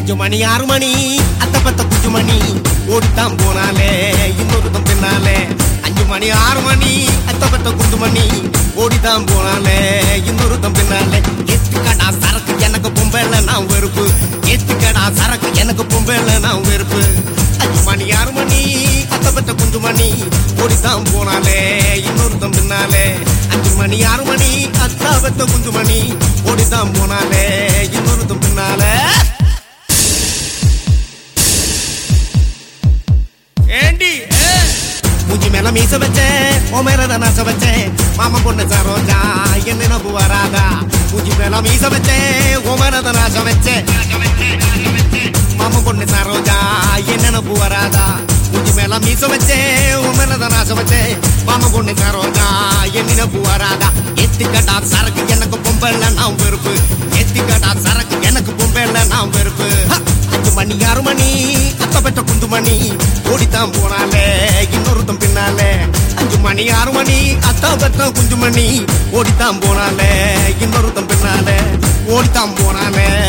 அஞ்சு மணி ஆறு மணி அத்த பத்த குஞ்சு மணி ஓடித்தான் போனாலே இன்னொருத்தம் பின்னாலே அஞ்சு மணி ஆறு மணி அத்த பத்த குண்டு மணி ஓடித்தான் போனாலே இன்னொருத்தம் பின்னாலே எத்துக்கடா சரக்கு எனக்கு பொம்பைல நான் வெறுப்பு எத்துக்கடா சரக்கு எனக்கு பொம்பைல நான் வெறுப்பு அஞ்சு மணி ஆறு மணி அத்த பத்த குண்டு மணி ஓடித்தான் போனாலே இன்னொருத்தம் பின்னாலே அஞ்சு மணி ஆறு மணி அத்தா பத்த குஞ்சு மணி ஓடித்தான் போனாலே இன்னொருத்தம் பின்னாலே ஏண்டி மூஞ்சி மேல மீச வச்சேன் ஓ மேல நாச வச்சேன் மாமா பொண்ணு சரோஜா என்ன நம்பு வராதா மூஞ்சி மேல மீச வச்சேன் ஓ மேல நாச வச்சேன் மாமா பொண்ணு சரோஜா என்ன நம்பு வராதா மூஞ்சி மேல மீச வச்சேன் ஓ மேல நாச வச்சேன் மாமா பொண்ணு சரோஜா என்ன நம்பு வராதா எத்துக்கடா சரக்கு எனக்கு பொம்பல்ல நான் வெறுப்பு எத்துக்கடா சரக்கு எனக்கு பொம்பல்ல நான் வெறுப்பு ஹ! அஞ்சு மணி ஆறு மணி அத்த பெற்ற குண்டு மணி ஓடித்தான் போனாலே இன்னொருத்தம் பின்னாலே அஞ்சு மணி ஆறு மணி அத்தா பெற்ற குஞ்சு மணி ஓடித்தான் போனாலே இன்னொருத்தம் பின்னாலே ஓடித்தான் போனாலே